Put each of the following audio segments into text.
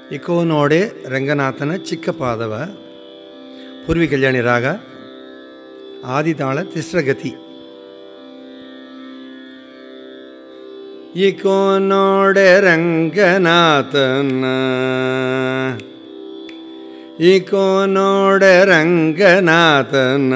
eco ನೋಡೆ ರಂಗನಾಥನ ಚಿಕ್ಕ ಪಾದವ ಪೂರ್ವಿ ಕಲ್ಯಾಣಿ ರಾಗ ಆದಿತಾಳ ತಿಸ್ರಗತಿ ಇಕೋ ನೋಡೆ ರಂಗನಾಥನ ಇಕೋ ನೋಡೆ ರಂಗನಾಥನ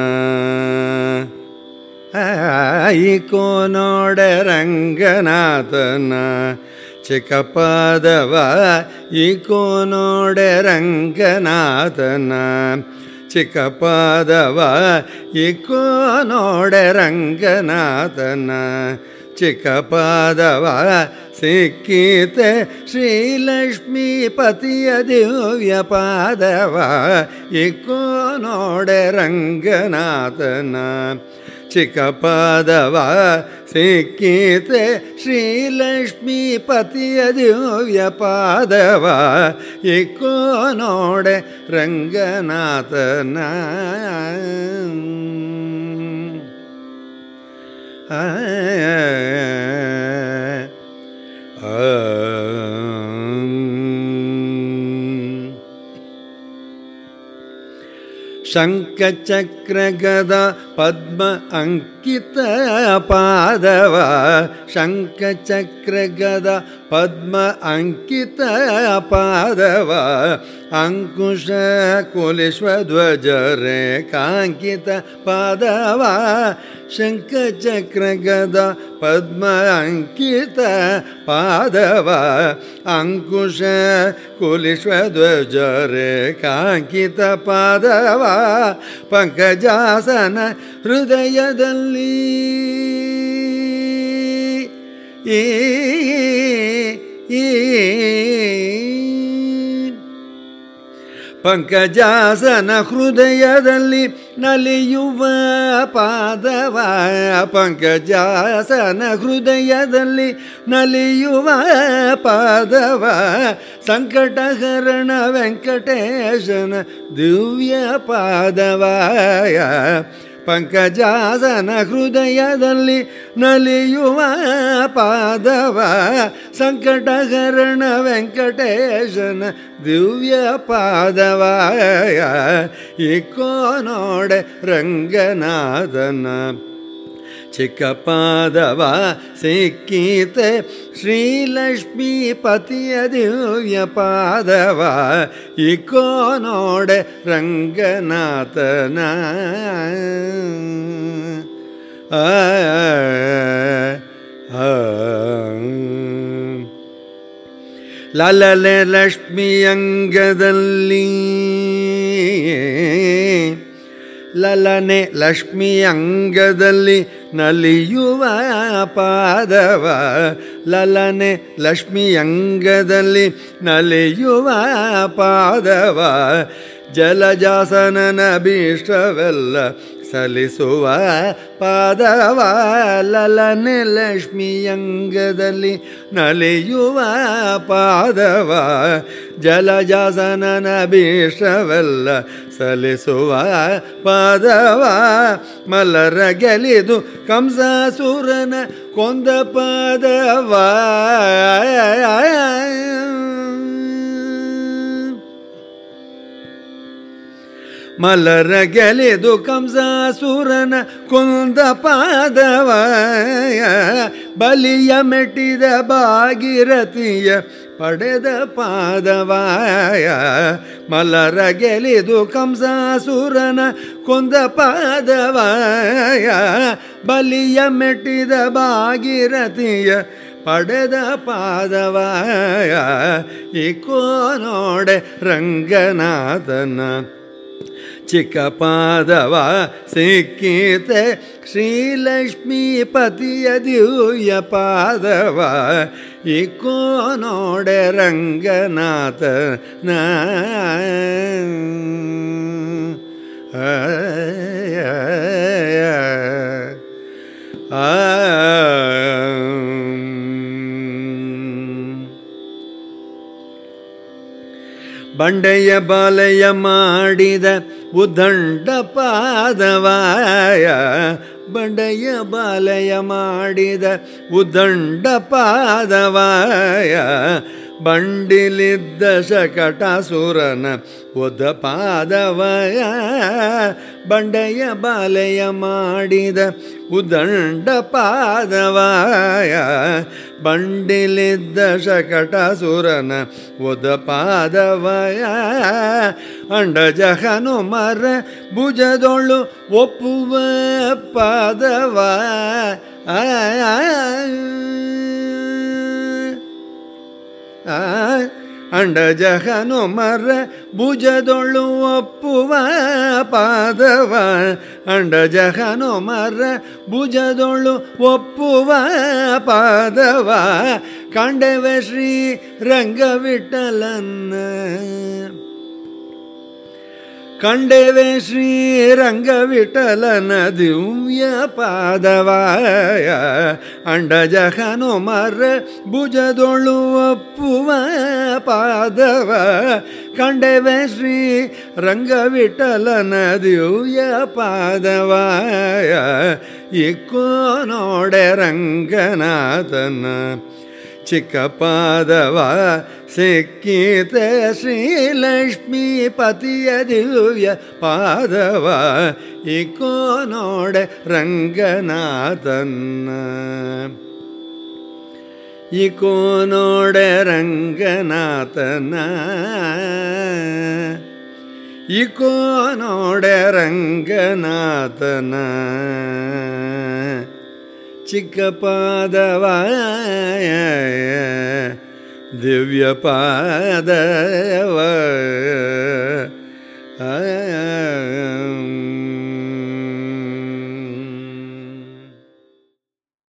ಇಕೋ ನೋಡೆ ರಂಗನಾಥನ ಚಿಕ್ಕ ಪಾದವ ಇಕೋ ನೋಡೆ ರಂಗನಾಥನ ಚಿಕ್ಕ ಪಾದವ ಇಕೋ ನೋಡೆ ರಂಗನಾಥನ ಚಿಕ್ಕ ಪಾದವ ಸಿಕ್ಕೀತೆ ಶ್ರೀಲಕ್ಷ್ಮೀ ಪತಿಯ ದಿವ್ಯ ಪಾದವ ಇಕೋ ನೋಡೆ ರಂಗನಾಥನ ಚಿಕ್ಕ ಪಾದವ ಸಿಕ್ಕೀತೆ ಶ್ರೀಲಕ್ಷ್ಮೀ ಪತಿಯ ದಿವ್ಯ ಪಾದವ ಇಕೋ ನೋಡೆ ರಂಗನಾಥನ ಆ ಶಂಖಚಕ್ರಗದ ಪದ್ಮ ಅಂಕಿತ ಪಾದವ ಶಂಖಚಕ್ರಗದ ಪದ್ಮ ಅಂಕಿತ ಪಾದವ ಅಂಕುಶ ಕುಲಿಶ್ವಧ್ವಜ ರೇಖಾಂಕಿತ ಪಾದವ ಶಂಖಚಕ್ರಗದ ಪದ್ಮ ಅಂಕಿತ ಪಾದವ ಅಂಕುಶ ಕುಲಿಶ್ವಧ್ವಜ ರೇಖಾಂಕಿತ ಪಾದವ ಪಂಕಜಾಸನ ಹೃದಯದಲ್ಲಿ ಈ ಈ ಪಂಕಜಾಸನ ಹೃದಯದಲ್ಲಿ ನಲಿಯುವ ಪಾದವ ಪಂಕಜಾಸನ ಹೃದಯದಲ್ಲಿ ನಲಿಯುವ ಪಾದವ ಸಂಕಟಹರಣ ವೆಂಕಟೇಶನ ದಿವ್ಯ ಪಾದವಾಯ ಪಂಕಜಾಸನ ಹೃದಯದಲ್ಲಿ ನಲಿಯುವ ಪಾದವ ಸಂಕಟಹರಣ ವೆಂಕಟೇಶನ ದಿವ್ಯ ಪಾದವಾಯ ಇಕೋ ನೋಡೆ ರಂಗನಾಥನ ಚಿಕ್ಕ ಪಾದವ ಸಿಕ್ಕೀತೆ ಶ್ರೀಲಕ್ಷ್ಮೀ ಪತಿಯ ದಿವ್ಯ ಪಾದವ ಇಕೋ ನೋಡೆ ರಂಗನಾಥನ ಆ ಲಲಲೆ ಲಕ್ಷ್ಮಿ ಅಂಗದಲ್ಲಿ ಲಲನೆ ಲಕ್ಷ್ಮಿ ಅಂಗದಲ್ಲಿ ನಲಿಯುವ ಪಾದವ ಲಲನೆ ಲಕ್ಷ್ಮಿ ಅಂಗದಲ್ಲಿ ನಲಿಯುವ ಪಾದವ ಜಲಜಾಸನನ ಭೀಷ್ಟವೆಲ್ಲ ಸಲಿಸುವ ಪಾದವ ಲಲನೆ ಲಕ್ಷ್ಮಿ ಅಂಗದಲ್ಲಿ ನಲಿಯುವ ಪಾದವ ಜಲಜಾಸನನ ಭೀಷ್ಟವೆಲ್ಲ ಸಲಿಸುವ ಪಾದವ ಮಲರ ಗೆಲಿದು ಕಂಸಾಸುರನ ಕೊಂದ ಪಾದವ ಮಲರ ಗೆಲೆದು ಕಂಸಾಸುರನ ಕೊಂದ ಪಾದವ ಬಲಿಯ ಮೆಟ್ಟಿದ ಭಾಗಿರಥಿಯ ಪಡೆದ ಪಾದವಾಯ ಮಲರ ಗೆಲಿದು ಕಂಸಾಸುರನ ಕೊಂದ ಪಾದವಾಯ ಬಲಿಯ ಮೆಟ್ಟಿದ ಭಾಗಿರಥಿಯ ಪಡೆದ ಪಾದವಾಯ ಇಕೋ ನೋಡೆ ರಂಗನಾಥನ ಚಿಕ್ಕ ಪಾದವ ಸಿಕ್ಕೀತೆ ಶ್ರೀಲಕ್ಷ್ಮೀ ಪತಿಯ ದಿವ್ಯ ಪಾದವ ಇಕೋ ನೋಡೆ ರಂಗನಾಥ ನ ಬಂಡೆಯ ಬಾಲೆಯ ಮಾಡಿದ ಉದಂಡ ಪಾದವಾಯ ಬಂಡೆಯ ಬಾಲೆಯ ಮಾಡಿದ ಉದಂಡ ಪಾದವಾಯ ಬಂಡಿಲಿದ್ದ ಶಕಟಾಸುರನ ಒದ ಪಾದವಯ ಬಂಡೆಯ ಬಾಲೆಯ ಮಾಡಿದ ಉದಂಡ ಪಾದವಾಯ ಬಂಡಿಲಿದ್ದ ಶಕಟಾಸುರನ ಒದ ಪಾದವಯ ಅಂಡಜಹನು ಮರ ಭುಜದೊಳು ಒಪ್ಪುವ ಪಾದವ ಅಂಡಜಹನು ಮರ ಭುಜದೊಳು ಒಪ್ಪುವ ಪಾದವ ಅಂಡಜಹನು ಮರ ಭುಜದೊಳು ಒಪ್ಪುವ ಪಾದವ ಕಂಡವೆ ಶ್ರೀ ರಂಗವಿಠಲನ್ನ ಕಂಡೆವೆ ಶ್ರೀರಂಗವಿಠಲನ ದಿವ್ಯ ಪಾದವಾಯ ಅಂಡಜಹನು ಮರ ಭುಜದೊಳು ಒಪ್ಪುವ ಪಾದವ ಕಂಡೆವೆ ಶ್ರೀ ರಂಗವಿಠಲನ ದಿವ್ಯ ಪಾದವಾಯ ಇಕ್ಕೋ ನೋಡೆ ರಂಗನಾಥನ ಚಿಕ್ಕ ಪಾದವ ಸಿಕ್ಕಿತ ಶ್ರೀಲಕ್ಷ್ಮೀ ಪತಿಯ ದಿವ್ಯ ಪಾದವ ಇಕೋ ನೋಡೆ ರಂಗನಾಥನ್ನ ಇಕೋ ನೋಡೆ ರಂಗನಾಥನ ಇಕೋ ನೋಡೆ ರಂಗನಾಥನ ಚಿಕ್ಕ ಪಾದವ ದಿವ್ಯ ಪಾದವ